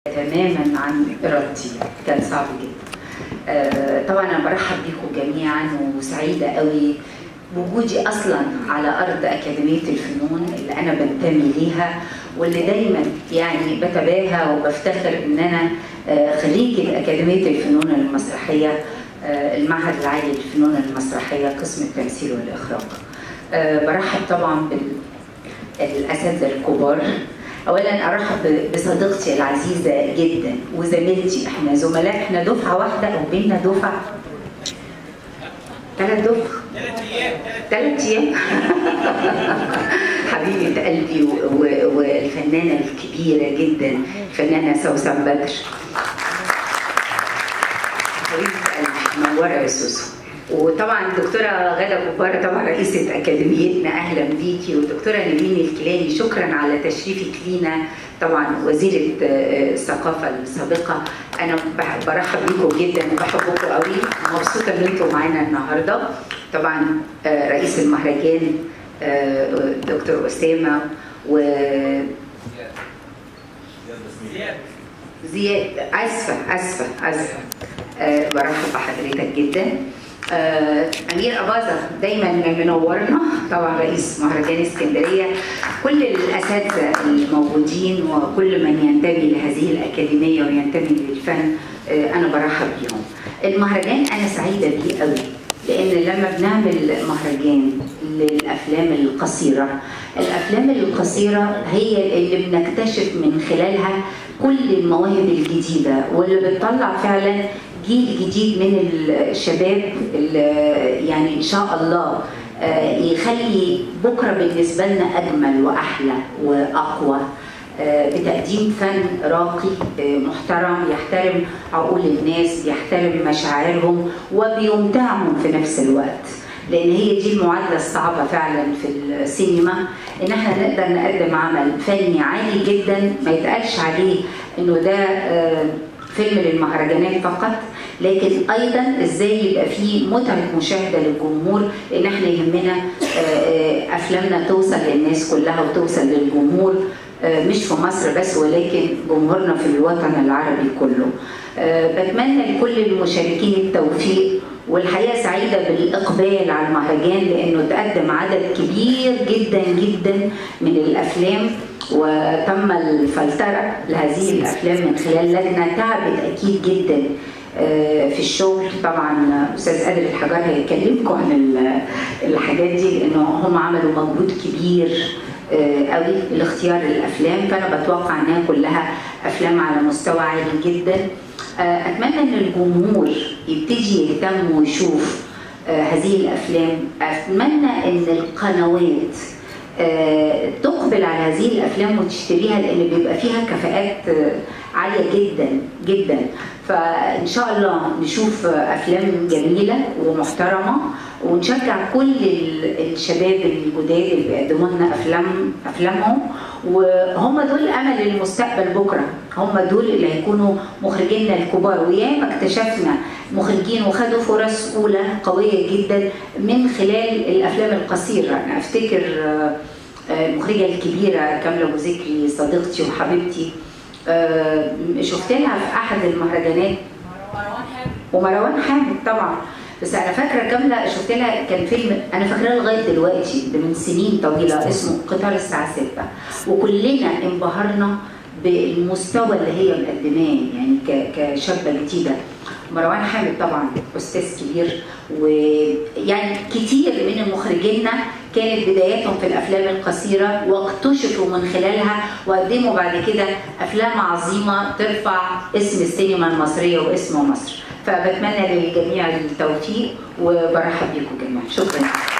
تماما عن ارادتي كان صعب جدا آه، طبعا انا برحب بيكم جميعا وسعيده قوي بوجودي اصلا على ارض اكاديميه الفنون اللي انا بنتمي ليها واللي دايما يعني بتباهى وبفتخر ان انا آه، خريجه اكاديميه الفنون المسرحيه آه، المعهد العالي للفنون المسرحيه قسم التمثيل والاخراج. آه، برحب طبعا بالاساتذه الكبار اولا ارحب بصديقتي العزيزه جدا وزميلتي احنا زملاء احنا دفعه واحده او بينا دفعه ثلاث دفعه ثلاث ايام حبيبه قلبي و- و- والفنانه الكبيره جدا الفنانه سوسن بدر حبيبه قلبي منوره يا سوسو وطبعا الدكتوره غاده كبارة طبعا رئيسه اكاديميتنا اهلا بيكي والدكتوره نبيل الكيلاني شكرا على تشريفك لينا طبعا وزيره آه، الثقافه السابقه انا بح- برحب بيكم جدا وبحبكم قوي مبسوطه ان انتم معانا النهارده طبعا آه، رئيس المهرجان آه، دكتور اسامه و زياد اسفه اسفه اسفه أه برحب بحضرتك جدا أه امير اباظه دايما منورنا طبعا رئيس مهرجان اسكندريه كل الاساتذه الموجودين وكل من ينتمي لهذه الاكاديميه وينتمي للفن أه انا برحب بيهم المهرجان انا سعيده بيه قوي لان لما بنعمل مهرجان للافلام القصيره الافلام القصيره هي اللي بنكتشف من خلالها كل المواهب الجديده واللي بتطلع فعلا جيل جديد من الشباب اللي يعني ان شاء الله آه، يخلي بكره بالنسبه لنا اجمل واحلى واقوى آه، بتقديم فن راقي آه، محترم يحترم عقول الناس يحترم مشاعرهم وبيمتعهم في نفس الوقت لان هي دي المعادله الصعبه فعلا في السينما ان احنا نقدر نقدم عمل فني عالي جدا ما يتقالش عليه انه ده آه، فيلم للمهرجانات فقط لكن ايضا ازاي يبقى فيه متعه مشاهده للجمهور ان احنا يهمنا آه، آه، افلامنا توصل للناس كلها وتوصل للجمهور آه، مش في مصر بس ولكن جمهورنا في الوطن العربي كله آه، بتمنى لكل المشاركين التوفيق والحقيقه سعيده بالاقبال على المهرجان لانه تقدم عدد كبير جدا جدا من الافلام وتم الفلتره لهذه الافلام من خلال لجنه تعبت اكيد جدا آه، في الشغل طبعا استاذ قادر الحجار هيكلمكم عن ال- الحاجات دي لانه هم عملوا مجهود كبير آه، قوي لاختيار الافلام فانا بتوقع انها كلها افلام على مستوى عالي جدا آه، اتمنى ان الجمهور يبتدي يهتم ويشوف آه، هذه الافلام اتمنى ان القنوات آه، تقبل على هذه الافلام وتشتريها لان بيبقى فيها كفاءات آه، عاليه جدا جدا فان شاء الله نشوف آه، افلام جميله ومحترمه ونشجع كل ال- الشباب الجداد اللي بيقدموا لنا افلام افلامهم وهم دول امل المستقبل بكره هم دول اللي هيكونوا مخرجينا الكبار وياما اكتشفنا مخرجين وخدوا فرص اولى قويه جدا من خلال الافلام القصيره انا افتكر آه، آه، المخرجه الكبيره كامله ابو ذكري صديقتي وحبيبتي آه، شفت لها في احد المهرجانات ومروان حامد طبعا بس انا فاكره كامله شفت لها كان فيلم انا فاكراه لغايه دلوقتي ده من سنين طويله اسمه قطار الساعه 6 وكلنا انبهرنا بالمستوى اللي هي مقدماه يعني ك- كشابه جديده مروان حامد طبعا استاذ كبير ويعني كتير من مخرجينا كانت بداياتهم في الافلام القصيره واكتشفوا من خلالها وقدموا بعد كده افلام عظيمه ترفع اسم السينما المصريه واسم مصر فبتمنى للجميع التوفيق وبرحب بكم جميعا شكرا